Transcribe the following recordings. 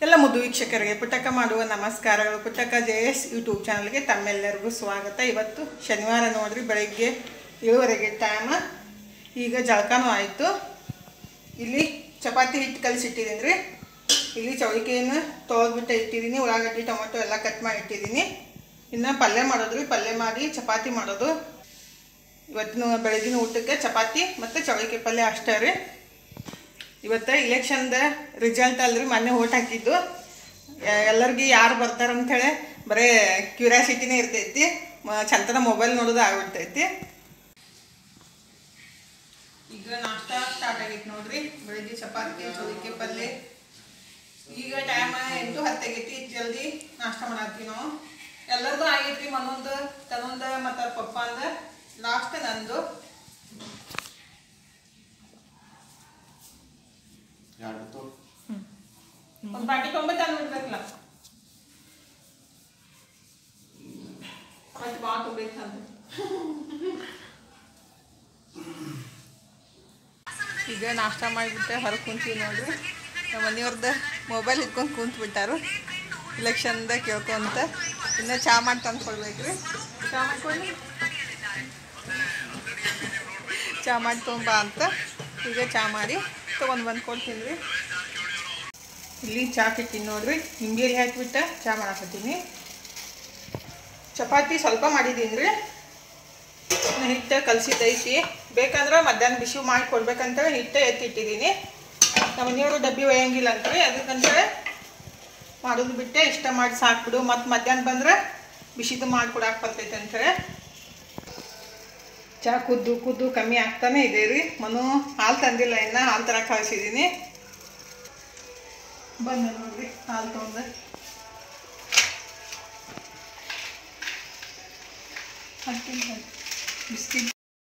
ಎಲ್ಲ ಮುದ್ದು ವೀಕ್ಷಕರಿಗೆ ಪುಟ್ಟಕ್ಕ ಮಾಡುವ ನಮಸ್ಕಾರಗಳು ಪುಟ್ಟಕ್ಕ ಜೆ ಎಸ್ ಯೂಟ್ಯೂಬ್ ಚಾನಲ್ಗೆ ತಮ್ಮೆಲ್ಲರಿಗೂ ಸ್ವಾಗತ ಇವತ್ತು ಶನಿವಾರ ನೋಡ್ರಿ ಬೆಳಗ್ಗೆ ಏಳುವರೆಗೆ ಟೈಮ್ ಈಗ ಜಳಕನೂ ಆಯಿತು ಇಲ್ಲಿ ಚಪಾತಿ ಹಿಟ್ಟು ಕಲಿಸಿಟ್ಟಿದ್ದೀನಿ ರೀ ಇಲ್ಲಿ ಚೌಳಿಕೆಯನ್ನು ತೊಳೆದ್ಬಿಟ್ಟು ಇಟ್ಟಿದ್ದೀನಿ ಉಳ್ಳಾಗಡ್ಡಿ ಟೊಮೆಟೊ ಎಲ್ಲ ಕಟ್ ಮಾಡಿ ಇಟ್ಟಿದ್ದೀನಿ ಇನ್ನು ಪಲ್ಯ ಮಾಡೋದು ರೀ ಪಲ್ಯ ಮಾಡಿ ಚಪಾತಿ ಮಾಡೋದು ಇವತ್ತಿನ ಬೆಳಗಿನ ಊಟಕ್ಕೆ ಚಪಾತಿ ಮತ್ತು ಚೌಳಿಕೆ ಪಲ್ಯ ಅಷ್ಟೇ ರೀ ಇವತ್ತು ಇಲೆಕ್ಷನ್ದ ರಿಸಲ್ಟ್ ಅಲ್ರಿ ಮೊನ್ನೆ ಓಟ್ ಹಾಕಿದ್ದು ಎಲ್ಲರಿಗೂ ಯಾರು ಬರ್ತಾರೆ ಅಂಥೇಳಿ ಬರೀ ಕ್ಯೂರಿಯಾಸಿಟಿನೇ ಇರ್ತೈತಿ ಮ- ಚಂತನ ಮೊಬೈಲ್ ನೋಡೋದು ಆಗ್ಬಿಡ್ತೈತಿ ಈಗ ನಾಷ್ಟ ಸ್ಟಾರ್ಟ್ ಆಗೈತಿ ನೋಡ್ರಿ ಬೆಳಿಗ್ಗೆ ಚಪಾತಿ ಚೌಳಿಕೆ ಪಲ್ಯ ಈಗ ಟೈಮ್ ಎಂಟು ಹತ್ತಾಗೈತಿ ಜಲ್ದಿ ನಾಷ್ಟ ಮಾಡತ್ತೀವಿ ನಾವು ಎಲ್ಲರದು ಆಗೈತ್ರಿ ಮನೊಂದು ತನ್ನೊಂದ ಮತ್ತು ಅವ್ರ ಪಪ್ಪ ಅಂದ ಲಾಸ್ಟ್ ನಂದು ಎರಡು ಒಂದು ಬಾಟಿ ತೊಂಬ ತಂದು ಬಿಡ್ಬೇಕಲ್ಲ ಮತ್ತೆ ಬಾ ತುಂಬೇಕಂತ ಈಗ ನಾಷ್ಟ ಮಾಡಿಬಿಟ್ಟೆ ಹೊರಗೆ ಕುಂತೀವಿ ನೋಡ್ರಿ ನಮ್ಮ ಮನೆಯವ್ರದ್ದು ಮೊಬೈಲ್ ಇಟ್ಕೊಂಡು ಕುಂತು ಬಿಟ್ಟಾರು ಇಲೆಕ್ಷನ್ದ ಕೇಳ್ಕೊಂತ ಇನ್ನು ಚಾ ಮಾಡಿ ತಂದು ಕೊಡ್ಬೇಕ್ರಿ ಚಾ ಮಾಡ್ಕೊಳ್ಳಿ ಚಾ ಮಾಡಿ ತೊಗೊಂಬ ಅಂತ ಈಗ ಚಾ ಮಾಡಿ ತೊಗೊಂಡು ಬಂದು ಕೊಡ್ತೀನಿ ರೀ ಇಲ್ಲಿ ಚಾ ಇಟ್ಟಿನಿ ನೋಡ್ರಿ ನಿಂಬೆಲಿ ಹಾಕಿಬಿಟ್ಟು ಚಾ ಮಾಡಾಕತ್ತೀನಿ ಚಪಾತಿ ಸ್ವಲ್ಪ ಮಾಡಿದ್ದೀನಿ ರೀ ಇನ್ನು ಹಿಟ್ಟು ಕಲಸಿದ್ದೈತಿ ಬೇಕಂದ್ರೆ ಮಧ್ಯಾಹ್ನ ಬಿಸಿ ಮಾಡಿ ಕೊಡ್ಬೇಕಂತೇಳಿ ಹಿಟ್ಟೆ ಎತ್ತಿಟ್ಟಿದ್ದೀನಿ ನಮ್ಮ ಮನೆಯವರು ಡಬ್ಬಿ ಒಯ್ಯಂಗಿಲ್ಲ ಅಂತಾರೆ ಅದಕ್ಕಂತೇಳಿ ಮಾಡೋದು ಬಿಟ್ಟೆ ಇಷ್ಟ ಮಾಡಿ ಸಾಕ್ಬಿಡು ಮತ್ತು ಮಧ್ಯಾಹ್ನ ಬಂದ್ರೆ ಬಿಸಿದು ಮಾಡಿ ಕೊಡಕ್ಕೆ ಬರ್ತೈತೆ ಅಂತೇಳಿ ಚಾ ಕುದ್ದು ಕುದ್ದು ಕಮ್ಮಿ ಆಗ್ತಾನೆ ಇದೆ ರೀ ಮನು ಹಾಲು ತಂದಿಲ್ಲ ಇನ್ನು ಹಾಲು ತರಕ್ಕೆ ಕಳಿಸಿದ್ದೀನಿ ಬಂದ ನೋಡ್ರಿ ಹಾಲು ತೊಗೊಂಡು ಬಿಸ್ಕಿಟ್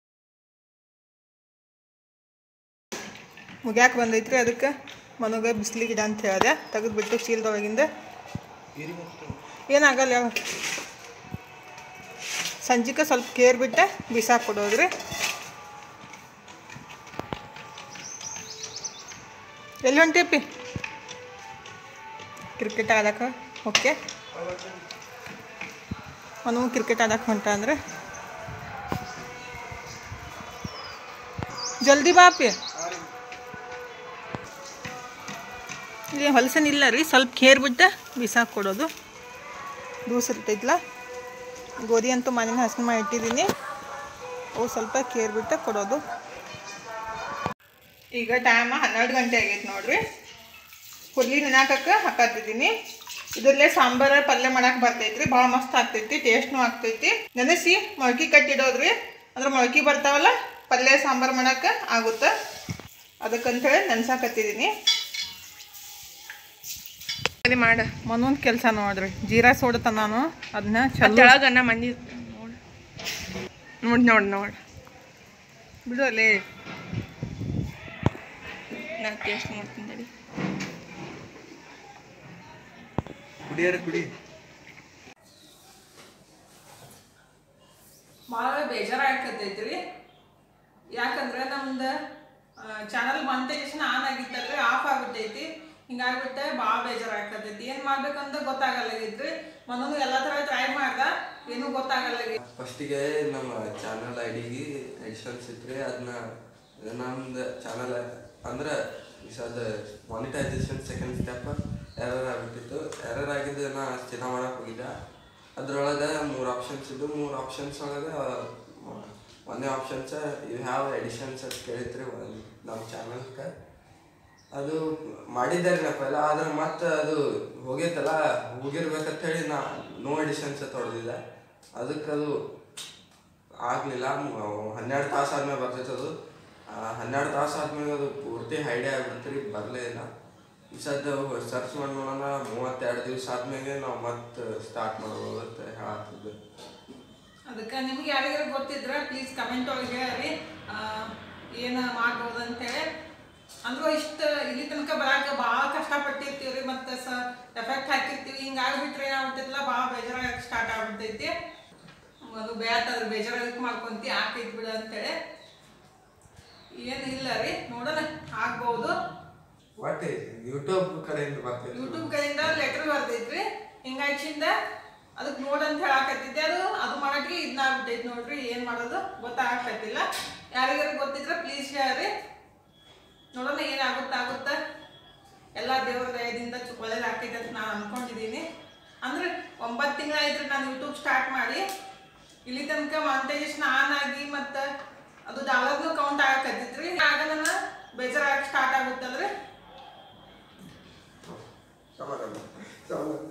ಮುಗ್ಯಾಕೆ ಬಂದೈತ್ರಿ ಅದಕ್ಕೆ ಮನಗ ಬಿಸ್ಲಿಗೆ ಗಿಡ ಅಂತ ಹೇಳಿದೆ ತೆಗೆದ್ಬಿಟ್ಟು ಚೀಲದೊಳಗಿಂದ ಏನಾಗಲ್ಲ ಯಾವ ಸಂಜಿಕೆ ಸ್ವಲ್ಪ ಕೇರ್ ಬಿಟ್ಟು ಬಿಸಾಕ್ ಕೊಡೋದ್ರಿ ಎಲ್ಲಿ ಹೊಂಟಿಯಪ್ಪಿ ಕ್ರಿಕೆಟ್ ಆಡಕ್ಕೆ ಓಕೆ ಅವನು ಕ್ರಿಕೆಟ್ ಆಡಕ್ಕೆ ಹೊಂಟ ಅಂದ್ರೆ ಜಲ್ದಿ ಬಾಪಿ ಇಲ್ಲಿ ಹೊಲಸನಿಲ್ಲ ರೀ ಸ್ವಲ್ಪ ಕೇರ್ ಬಿಟ್ಟು ಬಿಸಾಕ್ ಕೊಡೋದು ದೂಸ ಇರ್ತೈತಲ್ಲ ಗೋಧಿ ಅಂತೂ ಮನೇನ ಹಸನು ಮಾಡಿ ಇಟ್ಟಿದ್ದೀನಿ ಅವು ಸ್ವಲ್ಪ ಕೇರ್ ಬಿಟ್ಟು ಕೊಡೋದು ಈಗ ಟೈಮ್ ಹನ್ನೆರಡು ಗಂಟೆ ಆಗೈತೆ ನೋಡ್ರಿ ಹುರ್ಲಿ ನೆನಾಕಕ್ಕೆ ಹಾಕತ್ತಿದ್ದೀನಿ ಇದರಲ್ಲೇ ಸಾಂಬಾರು ಪಲ್ಯ ಮಾಡಕ್ಕೆ ಬರ್ತೈತ್ರಿ ಭಾಳ ಮಸ್ತ್ ಆಗ್ತೈತಿ ಟೇಸ್ಟ್ನು ಆಗ್ತೈತಿ ನೆನೆಸಿ ಮೊಳಕೆ ಕಟ್ಟಿಡೋದ್ರಿ ಅಂದ್ರೆ ಮೊಳಕೆ ಬರ್ತಾವಲ್ಲ ಪಲ್ಯ ಸಾಂಬಾರು ಮಾಡಕ್ಕೆ ಆಗುತ್ತೆ ಅದಕ್ಕಂತೇಳಿ ನೆನ್ಸಾಕತ್ತಿದ್ದೀನಿ ಸರಿ ಮಾಡ ಮನೊಂದು ಕೆಲಸ ನೋಡ್ರಿ ಜೀರಾ ಸೋಡತ ನಾನು ಅದನ್ನ ಚಲೋ ತೆಳಗನ್ನ ಮಂದಿ ನೋಡ್ ನೋಡ್ ನೋಡ್ ಬಿಡು ಅಲ್ಲೇ ನಾ ಟೇಸ್ಟ್ ಮಾಡ್ತೀನಿ ತಡಿ. ಕುಡಿಯಾರ ಕುಡಿ ಭಾಳ ಬೇಜಾರಾಗತ್ತೈತ್ರಿ ಯಾಕಂದ್ರೆ ನಮ್ದು ಚಾನಲ್ ಮಾನಿಟೈಸೇಷನ್ ಆನ್ ಆಗಿತ್ತಲ್ರಿ ಆಫ್ ಆಗ್ಬಿಟ್ಟೈತಿ ಹಿಂಗಾಗ್ಬಿಟ್ಟೆ ಭಾಳ ಬೇಜಾರಾಗತ್ತೈತಿ ಏನು ಮಾಡ್ಬೇಕಂತ ಗೊತ್ತಾಗಲ್ಲಾಗಿದ್ರಿ ಮನೂ ಎಲ್ಲ ಥರ ಟ್ರೈ ಮಾಡ್ದ ಏನೂ ಗೊತ್ತಾಗಲ್ಲಾಗಿ ಫಸ್ಟಿಗೆ ನಮ್ಮ ಚಾನಲ್ ಐ ಡಿಗೆ ಎಡಿಷನ್ಸ್ ಇತ್ತು ಅದನ್ನ ನಮ್ದು ಚಾನಲ್ ಅಂದ್ರೆ ಅದು ಮಾನಿಟೈಸೇಷನ್ ಸೆಕೆಂಡ್ ಸ್ಟೆಪ್ ಎರರ್ ಆಗ್ಬಿಟ್ಟಿತ್ತು ಎರರ್ ಆಗಿದ್ದು ನಾ ಅಷ್ಟು ಚೆನ್ನಾಗಿ ಮಾಡಕ್ಕೆ ಹೋಗಿದ್ದೆ ಅದ್ರೊಳಗೆ ಮೂರು ಆಪ್ಷನ್ಸ್ ಇದ್ದು ಮೂರು ಆಪ್ಷನ್ಸ್ ಒಳಗೆ ಒಂದೇ ಆಪ್ಷನ್ಸ್ ಯು ಹ್ಯಾವ್ ಎಡಿಷನ್ಸ್ ಅಂತ ಕೇಳಿತ್ರಿ ಒಂದ್ ನಮ್ಮ ಚಾನಲ್ಗೆ ಅದು ಮಾಡಿದ್ದಾರೆ ನಾ ಪೈಲ ಆದ್ರೆ ಮತ್ತೆ ಅದು ಹೋಗೈತಲ್ಲ ಹೋಗಿರ್ಬೇಕಂತ ಹೇಳಿ ನಾ ನೋ ಎಡಿಷನ್ಸ್ ತೊಡೆದಿದ್ದೆ ಅದಕ್ಕೆ ಅದು ಆಗಲಿಲ್ಲ ಹನ್ನೆರಡು ತಾಸು ಆದ್ಮೇಲೆ ಬರ್ತೈತೆ ಅದು ಆ, ಹನ್ನೆರಡು ತಾಸು ಆದ್ಮೇಲೆ ಅದು ಪೂರ್ತಿ ಹೈಡೇ ಆಗ್ಬಿಡ್ತ್ರಿ ಬರಲೇ ಇಲ್ಲ ಈ ಸದ್ದ ಸರ್ಚ್ ಮಾಡಿ ನೋಡೋಣ ಮೂವತ್ತೆರಡು ದಿವಸ ಆದ್ಮೇಲೆ ನಾವು ಮತ್ತೆ ಸ್ಟಾರ್ಟ್ ಮಾಡ್ಬೋದು ಅಂತ ಹೇಳತ್ತಿದ್ದೆ ಅದಕ್ಕೆ ನಿಮ್ಗೆ ಯಾರಿಗಾರ ಗೊತ್ತಿದ್ರೆ ಪ್ಲೀಸ್ ಕಮೆಂಟ್ ಒಳಗೆ ಹೇಳ್ರಿ ಏನು ಮಾಡ್ಬೋದು ಅಂತೇಳಿ ಅಂದ್ರೂ ಇಷ್ಟು ಇಲ್ಲಿ ತನಕ ಬರಾಕ ಭಾಳ ಕಷ್ಟಪಟ್ಟಿರ್ತೀವಿ ರೀ ಮತ್ತು ಸ ಎಫೆಕ್ಟ್ ಹಾಕಿರ್ತೀವಿ ಹಿಂಗಾಗ್ಬಿಟ್ರೆ ಏನಾಗ್ಬಿಟ್ಟಿಲ್ಲ ಭಾಳ ಬೇಜಾರಾಗಕ್ಕೆ ಸ್ಟಾರ್ಟ್ ಆಗ್ಬಿಡ್ತೈತಿ ಅದು ಬೇಟದ್ರ ಬೇಜಾರಾಗಕ್ಕೆ ಮಾಡ್ಕೊಂತಿ ಆಕೈತಿ ಬಿಡು ಅಂತೇಳಿ ಏನು ಇಲ್ಲ ರೀ ನೋಡೋಣ ಆಗ್ಬೋದು ಒಟ್ಟು ಯೂಟ್ಯೂಬ್ ಕಡೆಯಿಂದ ಬರ್ತೈತಿ ಯೂಟ್ಯೂಬ್ ಕಡೆಯಿಂದ ಲೆಟರ್ ಬರ್ದೈತ್ರಿ ಹಿಂಗಾಯ್ಚಿಂದ ಅದಕ್ಕೆ ನೋಡಂತ ಹೇಳಾಕತ್ತಿದ್ದೆ ಅದು ಅದು ಮಾಡಕ್ಕೆ ಇದನ್ನ ಆಗ್ಬಿಟ್ಟೈತಿ ನೋಡ್ರಿ ಏನು ಮಾಡೋದು ಗೊತ್ತಾಗತ್ತಿಲ್ಲ ಯಾರಿಗಾರು ಗೊತ್ತಿದ್ರೆ ಪ್ಲೀಸ್ ಹೇಳ್ರಿ ನೋಡೋಣ ಏನಾಗುತ್ತಾ ಆಗುತ್ತಾ ಎಲ್ಲ ದೇವರ ದಯದಿಂದ ಚು- ಒಳ್ಳೇದಾಗ್ತೈತೆ ಅಂತ ನಾನು ಅನ್ಕೊಂಡಿದ್ದೀನಿ ಅಂದ್ರೆ ಒಂಬತ್ತು ತಿಂಗಳಾಯ್ತು ನಾನು ಯೂಟ್ಯೂಬ್ ಸ್ಟಾರ್ಟ್ ಮಾಡಿ ಇಲ್ಲಿ ತನಕ ಮಾನಿಟೈಸೇಷನ್ ಆನ್ ಆಗಿ ಮತ್ತು ಅದು ಡಾಲರ್ನು ಕೌಂಟ್ ಆಗಕತ್ತಿತ್ರಿ ಆಗ ನನ್ನ ಬೇಜಾರಾಗಿ ಸ್ಟಾರ್ಟ್ ಆಗುತ್ತಲ್ರಿ ಸಮಾಧಾನ ಸಮಾಧಾನ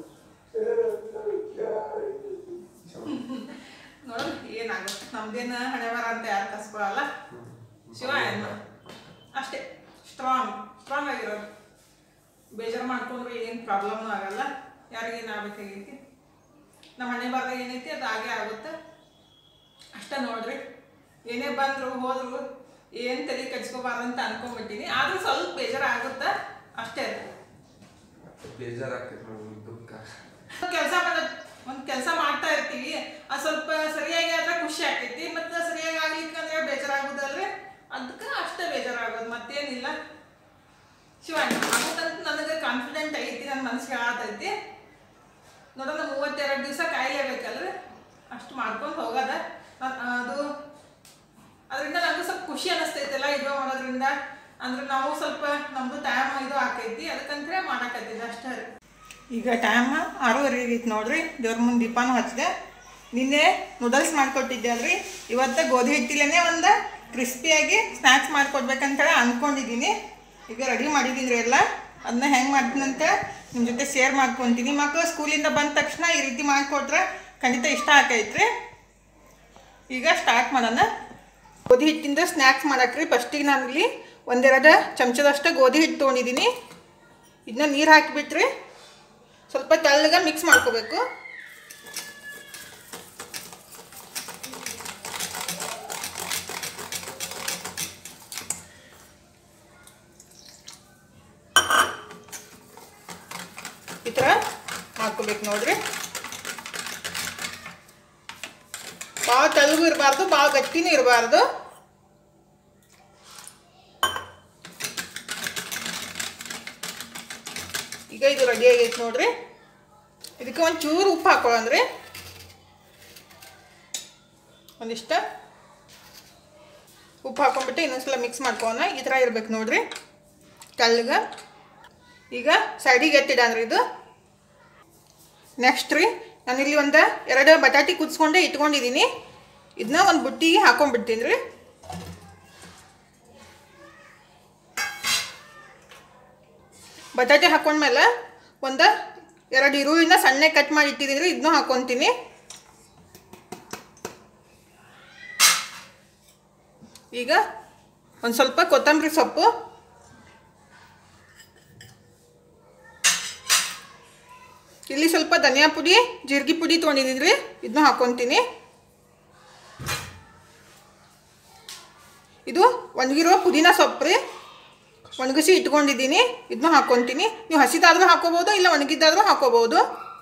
ನೋಡೋಣ ಏನಾಗುತ್ತೆ ನಮ್ದೇನು ಹಣೆ ಬರ ಅಂತ ಯಾರು ಕಸ್ಕೊಳಲ್ಲ ಶಿವ ಏನು ಅಷ್ಟೇ ಸ್ಟ್ರಾಂಗ್ ಸ್ಟ್ರಾಂಗ್ ಆಗಿರೋದು ಬೇಜಾರು ಮಾಡ್ಕೊಂಡ್ರೆ ಏನು ಪ್ರಾಬ್ಲಮ್ನು ಆಗಲ್ಲ ಯಾರಿಗೇನು ಆಗ್ಬೇಕಾಗೈತಿ ನಮ್ಮ ಹಣೆ ಬರದಾಗ ಏನೈತಿ ಅದು ಆಗೇ ಆಗುತ್ತೆ ಅಷ್ಟೇ ನೋಡ್ರಿ ಏನೇ ಬಂದ್ರು ಹೋದ್ರು ಏನು ತಲೆ ಕಚ್ಕೋಬಾರ್ದು ಅಂತ ಅನ್ಕೊಂಡ್ಬಿಟ್ಟಿನಿ ಆದ್ರೂ ಸ್ವಲ್ಪ ಬೇಜಾರು ಆಗುತ್ತೆ ಅಷ್ಟೇ ಬೇಜಾರಾಗ್ತೈತಿ ನೋಡಿ ದುಃಖ ಕೆಲಸ ಮಾಡ ಒಂದು ಕೆಲಸ ಮಾಡ್ತಾ ಇರ್ತೀವಿ ಅದು ಸ್ವಲ್ಪ ಸರಿಯಾಗಿ ಆದ್ರೆ ಖುಷಿ ಆಗ್ತೈತಿ ಮತ್ತೆ ಸರಿಯಾಗಿ ಆಗ್ಲಿಕ್ಕೆ ಅಂದ್ರೆ ಬೇಜಾರಾಗುದಲ್ರಿ ಅದಕ್ಕೆ ಅಷ್ಟೇ ಬೇಜಾರಾಗೋದು ಮತ್ತೇನಿಲ್ಲ ಶಿವಾನಿ ಆಗುತ್ತಂತ ನನಗೆ ಕಾನ್ಫಿಡೆಂಟ್ ಐತಿ ನನ್ನ ಮನಸ್ಸು ಹೇಳತೈತಿ ನೋಡೋಣ ಮೂವತ್ತೆರಡು ದಿವಸ ಕಾಯಲೇಬೇಕಲ್ರಿ ಅಷ್ಟು ಮಾಡ್ಕೊಂಡು ಹೋಗೋದ ಅ- ಅದು ಅದರಿಂದ ನನಗೂ ಸ್ವಲ್ಪ ಖುಷಿ ಅನಿಸ್ತೈತಲ್ಲ ಇದು ಮಾಡೋದ್ರಿಂದ ಅಂದ್ರೆ ನಾವು ಸ್ವಲ್ಪ ನಮ್ದು ಟೈಮ್ ಇದು ಆಕೈತಿ ಅದಕ್ಕಂತ ಮಾಡಾಕತ್ತಿದ್ದೆ ಅಷ್ಟೇ ರೀ ಈಗ ಟೈಮ್ ಆರೂವರೆ ಆಗೈತೆ ನೋಡ್ರಿ ದೇವ್ರ ಮುಂದೆ ದೀಪಾನು ಹಚ್ಚಿದೆ ನಿನ್ನೆ ನೂಡಲ್ಸ್ ಮಾಡ್ಕೊಟ್ಟಿದ್ದೆ ಅಲ್ರಿ ಇವತ್ತು ಗೋಧಿ ಹಿಟ್ಟಿಲೇನೆ ಒಂದು ಕ್ರಿಸ್ಪಿಯಾಗಿ ಸ್ನ್ಯಾಕ್ಸ್ ಮಾಡ್ಕೊಡ್ಬೇಕಂತೇಳಿ ಅಂದ್ಕೊಂಡಿದ್ದೀನಿ ಈಗ ರೆಡಿ ಮಾಡಿದ್ದೀನಿ ರೀ ಎಲ್ಲ ಅದನ್ನ ಹೆಂಗೆ ಮಾಡ್ತೀನಿ ಅಂತ ನಿಮ್ಮ ಜೊತೆ ಶೇರ್ ಮಾಡ್ಕೊತೀನಿ ಮಕ್ಕಳು ಸ್ಕೂಲಿಂದ ಬಂದ ತಕ್ಷಣ ಈ ರೀತಿ ಮಾಡಿಕೊಟ್ರೆ ಖಂಡಿತ ಇಷ್ಟ ಆಕೈತ್ರಿ ಈಗ ಸ್ಟಾರ್ಟ್ ಮಾಡೋಣ ಗೋಧಿ ಹಿಟ್ಟಿಂದ ಸ್ನ್ಯಾಕ್ಸ್ ಮಾಡಕ್ರಿ ಫಸ್ಟಿಗೆ ನಾನು ಇಲ್ಲಿ ಒಂದೆರಡು ಚಮಚದಷ್ಟು ಗೋಧಿ ಹಿಟ್ಟು ತೊಗೊಂಡಿದ್ದೀನಿ ಇದನ್ನ ನೀರು ಹಾಕಿಬಿಟ್ರಿ ಸ್ವಲ್ಪ ತೆಳ್ಳಗೆ ಮಿಕ್ಸ್ ಮಾಡ್ಕೋಬೇಕು ಈ ಥರ ಮಾಡ್ಕೋಬೇಕು ನೋಡ್ರಿ ಭಾಳ ತೆಳುಗು ಇರಬಾರ್ದು ಭಾಳ ಗಟ್ಟಿನೂ ಇರಬಾರ್ದು ಈಗ ಇದು ರೆಡಿ ಆಗೈತೆ ನೋಡ್ರಿ ಇದಕ್ಕೆ ಒಂದು ಚೂರು ಉಪ್ಪು ಹಾಕೊಳ್ಳೋಣ್ರಿ ಒಂದಿಷ್ಟ ಉಪ್ಪು ಹಾಕೊಂಡ್ಬಿಟ್ಟು ಇನ್ನೊಂದ್ಸಲ ಮಿಕ್ಸ್ ಮಾಡ್ಕೊಳ್ಳೋಣ ಈ ಥರ ಇರ್ಬೇಕು ನೋಡ್ರಿ ತೆಳ್ಳಗೆ ಈಗ ಸೈಡಿಗೆ ಎತ್ತಿಡನ್ರಿ ಇದು ನೆಕ್ಸ್ಟ್ ರೀ ನಾನಿಲ್ಲಿ ಒಂದು ಎರಡು ಬಟಾಟಿ ಕುದಿಸ್ಕೊಂಡೆ ಇಟ್ಕೊಂಡಿದ್ದೀನಿ ಇದನ್ನ ಒಂದು ಬುಟ್ಟಿಗೆ ಹಾಕೊಂಡ್ಬಿಡ್ತೀನಿ ರೀ ಬಟಾಟೆ ಹಾಕೊಂಡ್ಮೇಲೆ ಒಂದು ಎರಡು ಈರುಳ್ಳಿನ ಸಣ್ಣ ಕಟ್ ಮಾಡಿ ಇಟ್ಟಿದ್ದೀನಿ ಇದನ್ನೂ ಹಾಕೊತೀನಿ ಈಗ ಒಂದು ಸ್ವಲ್ಪ ಕೊತ್ತಂಬರಿ ಸೊಪ್ಪು ಇಲ್ಲಿ ಸ್ವಲ್ಪ ಧನಿಯಾ ಪುಡಿ ಜೀರಿಗೆ ಪುಡಿ ತೊಗೊಂಡಿದ್ದೀನಿ ರೀ ಇದನ್ನೂ ಹಾಕೊತೀನಿ ಇದು ಒಣಗಿರೋ ಪುದೀನ ಸೊಪ್ಪು ರೀ ಒಣಗಿಸಿ ಇಟ್ಕೊಂಡಿದ್ದೀನಿ ಇದನ್ನೂ ಹಾಕ್ಕೊತೀನಿ ನೀವು ಹಸಿದಾದ್ರೂ ಹಾಕೋಬೋದು ಇಲ್ಲ ಒಣಗಿದ್ದಾದ್ರೂ ಹಾಕೋಬೋದು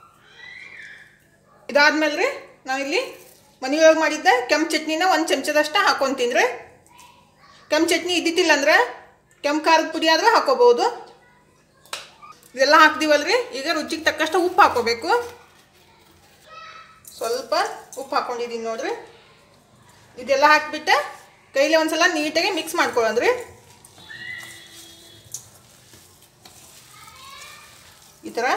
ಇದಾದ್ಮೇಲೆ ರೀ ನಾವಿಲ್ಲಿ ಮನೆಯೊಳಗೆ ಮಾಡಿದ್ದ ಕೆಂಪು ಚಟ್ನಿನ ಒಂದು ಚಮಚದಷ್ಟು ಹಾಕ್ಕೊತೀನಿ ರೀ ಕೆಂಪು ಚಟ್ನಿ ಇದ್ದಿದ್ದಿಲ್ಲ ಅಂದ್ರೆ ಕೆಂಪು ಖಾರದ ಪುಡಿ ಆದರೂ ಹಾಕೋಬೋದು ಇದೆಲ್ಲ ಹಾಕ್ದಿವಲ್ರಿ ಈಗ ರುಚಿಗೆ ತಕ್ಕಷ್ಟು ಉಪ್ಪು ಹಾಕೋಬೇಕು ಸ್ವಲ್ಪ ಉಪ್ಪು ಹಾಕ್ಕೊಂಡಿದ್ದೀನಿ ನೋಡ್ರಿ ಇದೆಲ್ಲ ಹಾಕ್ಬಿಟ್ಟು ಕೈಲಿ ಒಂದ್ಸಲ ನೀಟಾಗಿ ಮಿಕ್ಸ್ ಮಾಡ್ಕೊಳ್ಳೋದ್ರಿ ಈ ಥರ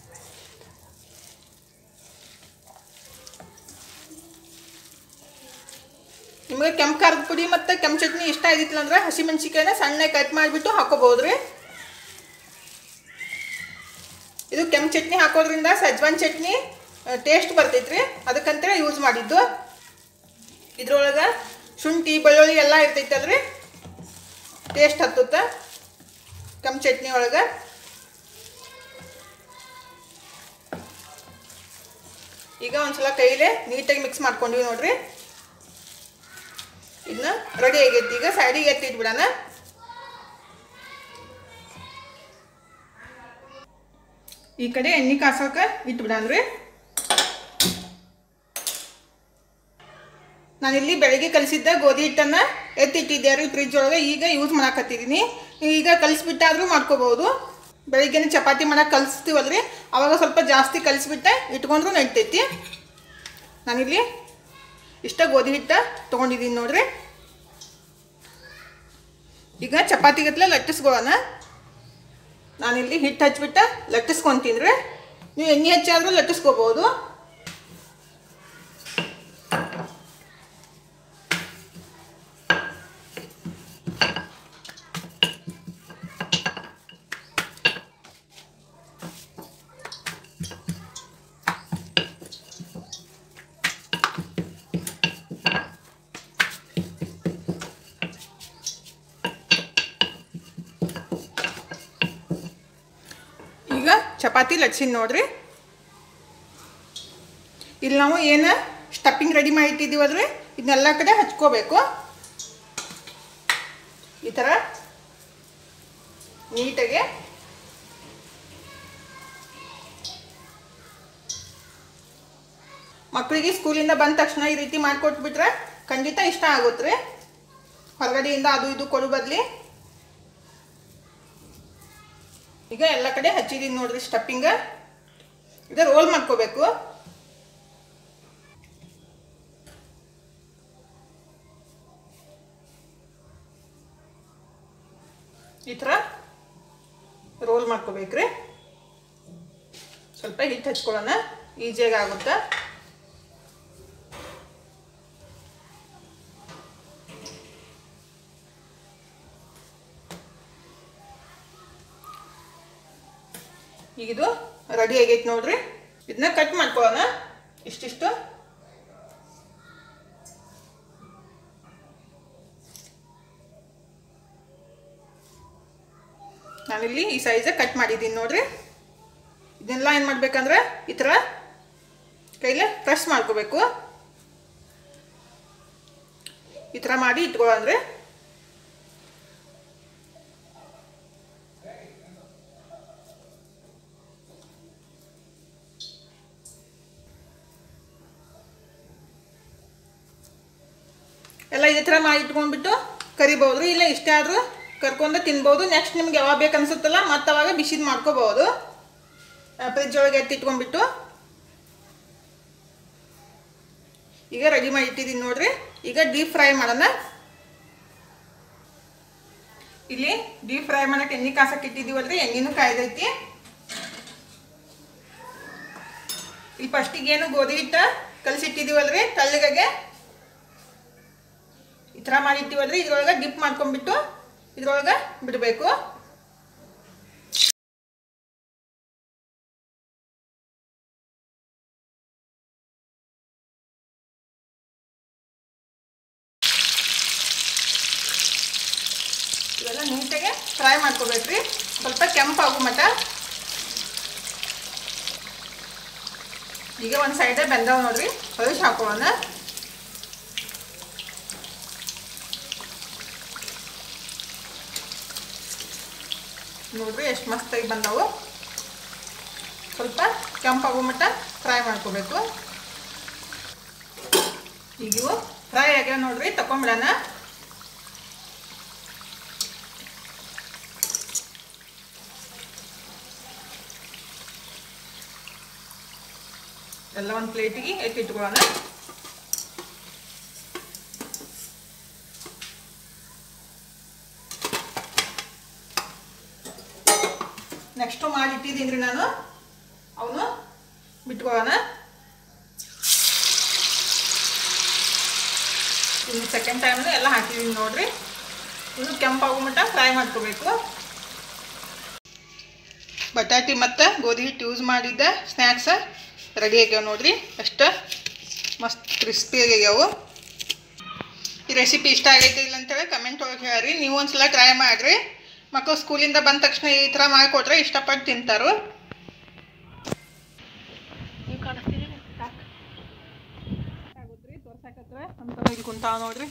ನಿಮಗೆ ಕೆಂಪು ಖಾರದ ಪುಡಿ ಮತ್ತು ಕೆಂಪು ಚಟ್ನಿ ಇಷ್ಟ ಆಗಿತ್ತಿಲ್ಲ ಅಂದ್ರೆ ಹಸಿಮೆಣ್ಸಿಕಾಯಿನ ಸಣ್ಣ ಕಟ್ ಮಾಡಿಬಿಟ್ಟು ಹಾಕೋಬೋದ್ರಿ ಇದು ಕೆಂಪು ಚಟ್ನಿ ಹಾಕೋದ್ರಿಂದ ಸಜ್ವಾನ್ ಚಟ್ನಿ ಟೇಸ್ಟ್ ಬರ್ತೈತ್ರಿ ಅದಕ್ಕಂತೇಳಿ ಯೂಸ್ ಮಾಡಿದ್ದು ಇದ್ರೊಳಗೆ ಶುಂಠಿ ಬೆಳ್ಳುಳ್ಳಿ ಎಲ್ಲ ಇರ್ತೈತಲ್ರಿ ಟೇಸ್ಟ್ ಹತ್ತುತ್ತೆ ಕೆಂಪು ಚಟ್ನಿ ಒಳಗೆ ಈಗ ಒಂದ್ಸಲ ಕೈಲೇ ನೀಟಾಗಿ ಮಿಕ್ಸ್ ಮಾಡ್ಕೊಂಡಿವಿ ನೋಡ್ರಿ ಇದನ್ನ ರೆಡಿ ಆಗೈತಿ ಈಗ ಸೈಡಿಗೆ ಎತ್ತಿಟ್ಬಿಡೋಣ ಈ ಕಡೆ ಎಣ್ಣೆ ಕಾಸೋಕೆ ಇಟ್ಬಿಡನ್ರಿ ನಾನಿಲ್ಲಿ ಬೆಳಗ್ಗೆ ಕಲಿಸಿದ್ದ ಗೋಧಿ ಹಿಟ್ಟನ್ನು ಎತ್ತಿಟ್ಟಿದ್ದೆ ರೀ ಫ್ರಿಜ್ ಒಳಗೆ ಈಗ ಯೂಸ್ ಮಾಡಾಕತ್ತಿದ್ದೀನಿ ಈಗ ಕಲಿಸ್ಬಿಟ್ಟಾದ್ರೂ ಮಾಡ್ಕೋಬೋದು ಬೆಳಿಗ್ಗೆನೇ ಚಪಾತಿ ಮಾಡಕ್ಕೆ ಕಲಿಸ್ತೀವಲ್ರಿ ಅವಾಗ ಸ್ವಲ್ಪ ಜಾಸ್ತಿ ಕಲಿಸ್ಬಿಟ್ಟೆ ಇಟ್ಕೊಂಡ್ರೂ ನಡಿತೈತಿ ನಾನಿಲ್ಲಿ ಇಷ್ಟ ಗೋಧಿ ಹಿಟ್ಟ ತೊಗೊಂಡಿದ್ದೀನಿ ನೋಡ್ರಿ ಈಗ ಚಪಾತಿಗತ್ಲೆ ಲಟ್ಟಿಸ್ಕೊಳ್ಳೋಣ ನಾನಿಲ್ಲಿ ಹಿಟ್ಟು ಹಚ್ಬಿಟ್ಟ ಲಟ್ಟಿಸ್ಕೊತೀನಿ ರೀ ನೀವು ಎಣ್ಣೆ ಹಚ್ಚಾದ್ರೂ ಲಟ್ಟಿಸ್ಕೋಬೋದು ಈಗ ಚಪಾತಿ ಲಟ್ಸಿನಿ ನೋಡ್ರಿ ಇಲ್ಲಿ ನಾವು ಏನು ಸ್ಟಫಿಂಗ್ ರೆಡಿ ಮಾಡಿ ಇಟ್ಟಿದ್ದೀವಲ್ರಿ ಇದನ್ನೆಲ್ಲ ಕಡೆ ಹಚ್ಕೋಬೇಕು ಈ ಥರ ನೀಟಾಗಿ ಮಕ್ಕಳಿಗೆ ಸ್ಕೂಲಿಂದ ಬಂದ ತಕ್ಷಣ ಈ ರೀತಿ ಮಾಡಿಕೊಟ್ಬಿಟ್ರೆ ಖಂಡಿತ ಇಷ್ಟ ಆಗುತ್ತೆ ರೀ ಹೊರಗಡೆಯಿಂದ ಅದು ಇದು ಕೊಡು ಬದಲಿ ಈಗ ಎಲ್ಲ ಕಡೆ ಹಚ್ಚಿದೀನಿ ನೋಡ್ರಿ ಸ್ಟಫಿಂಗ ಇದು ರೋಲ್ ಮಾಡ್ಕೋಬೇಕು ಈ ಥರ ರೋಲ್ ಮಾಡ್ಕೋಬೇಕ್ರಿ ಸ್ವಲ್ಪ ಹಿಟ್ಟು ಹಚ್ಕೊಳ್ಳೋಣ ಈಸಿಯಾಗಿ ಆಗುತ್ತೆ ಈಗ ಇದು ರೆಡಿ ಆಗೈತೆ ನೋಡ್ರಿ ಇದನ್ನ ಕಟ್ ಮಾಡ್ಕೊಳ್ಳೋಣ ಇಷ್ಟಿಷ್ಟು ನಾನಿಲ್ಲಿ ಈ ಸೈಜ್ ಕಟ್ ಮಾಡಿದ್ದೀನಿ ನೋಡ್ರಿ ಇದನ್ನೆಲ್ಲ ಏನು ಮಾಡ್ಬೇಕಂದ್ರೆ ಈ ಥರ ಕೈಲೇ ಪ್ರೆಸ್ ಮಾಡ್ಕೋಬೇಕು ಈ ಥರ ಮಾಡಿ ಇಟ್ಕೊಳ್ಳೋಣ್ರಿ ಎಲ್ಲ ಇದೇ ಥರ ಮಾಡಿ ಇಟ್ಕೊಂಡ್ಬಿಟ್ಟು ಕರಿಬೋದು ಇಲ್ಲ ಇಷ್ಟೇ ಆದರೂ ಕರ್ಕೊಂಡು ತಿನ್ಬೋದು ನೆಕ್ಸ್ಟ್ ನಿಮ್ಗೆ ಯಾವಾಗ ಬೇಕು ಅನ್ಸುತ್ತಲ್ಲ ಮತ್ತೆ ಅವಾಗ ಬಿಸಿದು ಮಾಡ್ಕೋಬೋದು ಫ್ರಿಜ್ ಒಳಗೆ ಎತ್ತಿ ಇಟ್ಕೊಂಡ್ಬಿಟ್ಟು ಈಗ ರೆಡಿ ಮಾಡಿ ಇಟ್ಟಿದ್ದೀನಿ ನೋಡ್ರಿ ಈಗ ಡೀಪ್ ಫ್ರೈ ಮಾಡೋಣ ಇಲ್ಲಿ ಡೀಪ್ ಫ್ರೈ ಮಾಡಕ್ಕೆ ಎಣ್ಣೆ ಕಾಸಕ್ಕೆ ಇಟ್ಟಿದ್ದೀವಲ್ರಿ ಎಣ್ಣೆನೂ ಕಾಯ್ದೈತಿ ಇಲ್ಲಿ ಫಸ್ಟಿಗೆ ಏನು ಗೋಧಿ ಹಿಟ್ಟ ಕಲಸಿಟ್ಟಿದ್ದೀವಲ್ರಿ ತಳ್ಳಗೆ ಈ ಥರ ಮಾಡಿರ್ತೀವಲ್ರಿ ಇದ್ರೊಳಗೆ ಡಿಪ್ ಮಾಡ್ಕೊಂಡ್ಬಿಟ್ಟು ಇದ್ರೊಳಗೆ ಬಿಡಬೇಕು ಇವೆಲ್ಲ ನೀಟಾಗಿ ಫ್ರೈ ಮಾಡ್ಕೋಬೇಕ್ರಿ ಸ್ವಲ್ಪ ಕೆಂಪಾಗು ಮಟ ಈಗ ಒಂದು ಸೈಡೇ ಬೆಂದವ ನೋಡ್ರಿ ಹೊಲಿಸಿ ಹಾಕೊಳ್ಳೋಣ ನೋಡ್ರಿ ಎಷ್ಟು ಮಸ್ತಾಗಿ ಬಂದವು ಸ್ವಲ್ಪ ಕೆಂಪಾಗೋ ಮಟ್ಟ ಫ್ರೈ ಮಾಡ್ಕೋಬೇಕು ಈಗ ಇವು ಫ್ರೈ ಆಗ್ಯಾವ ನೋಡ್ರಿ ತಕೊಂಬಿಡೋಣ ಎಲ್ಲ ಒಂದು ಪ್ಲೇಟಿಗೆ ಎತ್ತಿಟ್ಕೊಳ್ಳೋಣ ನೆಕ್ಸ್ಟು ಮಾಡಿಟ್ಟಿದ್ದೀನಿ ರೀ ನಾನು ಅವನು ಬಿಟ್ಕೊಳ್ಳೋಣ ಇನ್ನು ಸೆಕೆಂಡ್ ಟೈಮ್ ಎಲ್ಲ ಹಾಕಿದ್ದೀನಿ ನೋಡ್ರಿ ಇನ್ನು ಕೆಂಪಾಗೋ ಮಟ್ಟ ಫ್ರೈ ಮಾಡ್ಕೋಬೇಕು ಬಟಾಟಿ ಮತ್ತು ಗೋಧಿ ಹಿಟ್ಟು ಯೂಸ್ ಮಾಡಿದ್ದ ಸ್ನ್ಯಾಕ್ಸ ರೆಡಿ ಆಗ್ಯಾವ ನೋಡ್ರಿ ಅಷ್ಟು ಮಸ್ತ್ ಕ್ರಿಸ್ಪಿ ಆಗ್ಯಾವು ಈ ರೆಸಿಪಿ ಇಷ್ಟ ಆಗೈತೆ ಇಲ್ಲ ಅಂತೇಳಿ ಕಮೆಂಟ್ ಒಳಗೆ ಹೇಳ್ರಿ ನೀವು ಒಂದ್ಸಲ ಟ್ರೈ ಮಾಡಿರಿ ಮಕ್ಕಳು ಸ್ಕೂಲಿಂದ ಬಂದ ತಕ್ಷಣ ಈ ಥರ ಮಾಡಿಕೊಟ್ರೆ ಇಷ್ಟಪಟ್ಟು ತಿಂತಾರು ನೀವು ಕಾಣಿಸ್ತೀರಿ ಸಾಕು ಆಗುತ್ರಿ ತೋರ್ಸಾಕತ್ರ ಅಂತ ಇಲ್ಲಿ ಕುಂತಾವ ನೋಡ್ರಿ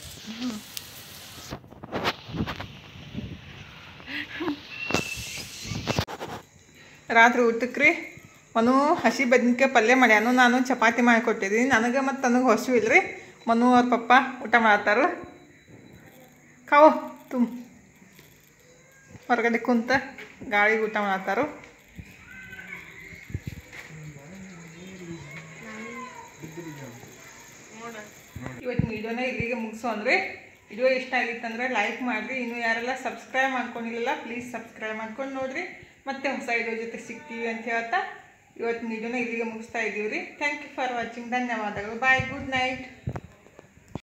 ರಾತ್ರಿ ಊಟಕ್ಕೆ ರೀ ಮನು ಹಸಿ ಬದ್ನಿಕಾಯಿ ಪಲ್ಯ ಮಾಡ್ಯಾನು ನಾನು ಚಪಾತಿ ಮಾಡಿಕೊಟ್ಟಿದ್ದೀನಿ ನನಗೆ ಮತ್ತು ನನಗೆ ಹಸು ಇಲ್ರಿ ಮನು ಅವ್ರ ಪಪ್ಪ ಊಟ ಮಾಡ್ತಾರು ಕಾವು ತುಮ್ ಹೊರಗಡೆ ಕುಂತ ಗಾಳಿಗೆ ಊಟ ಮಾಡತ್ತಾರು ಇವತ್ತು ವಿಡಿಯೋನ ಇಲ್ಲಿಗೆ ಮುಗಿಸು ಅಂದರೆ ವಿಡಿಯೋ ಇಷ್ಟ ಆಗಿತ್ತಂದ್ರೆ ಲೈಕ್ ಮಾಡಿರಿ ಇನ್ನು ಯಾರೆಲ್ಲ ಸಬ್ಸ್ಕ್ರೈಬ್ ಮಾಡ್ಕೊಂಡಿಲ್ಲ ಪ್ಲೀಸ್ ಸಬ್ಸ್ಕ್ರೈಬ್ ಮಾಡ್ಕೊಂಡು ನೋಡಿರಿ ಮತ್ತೆ ಹೊಸ ವಿಡಿಯೋ ಜೊತೆ ಸಿಗ್ತೀವಿ ಅಂತ ಹೇಳ್ತಾ ಇವತ್ತಿನ ವಿಡಿಯೋನ ಇಲ್ಲಿಗೆ ಮುಗಿಸ್ತಾ ಇದ್ದೀವಿ ರೀ ಥ್ಯಾಂಕ್ ಯು ಫಾರ್ ವಾಚಿಂಗ್ ಧನ್ಯವಾದಗಳು ಬಾಯ್ ಗುಡ್ ನೈಟ್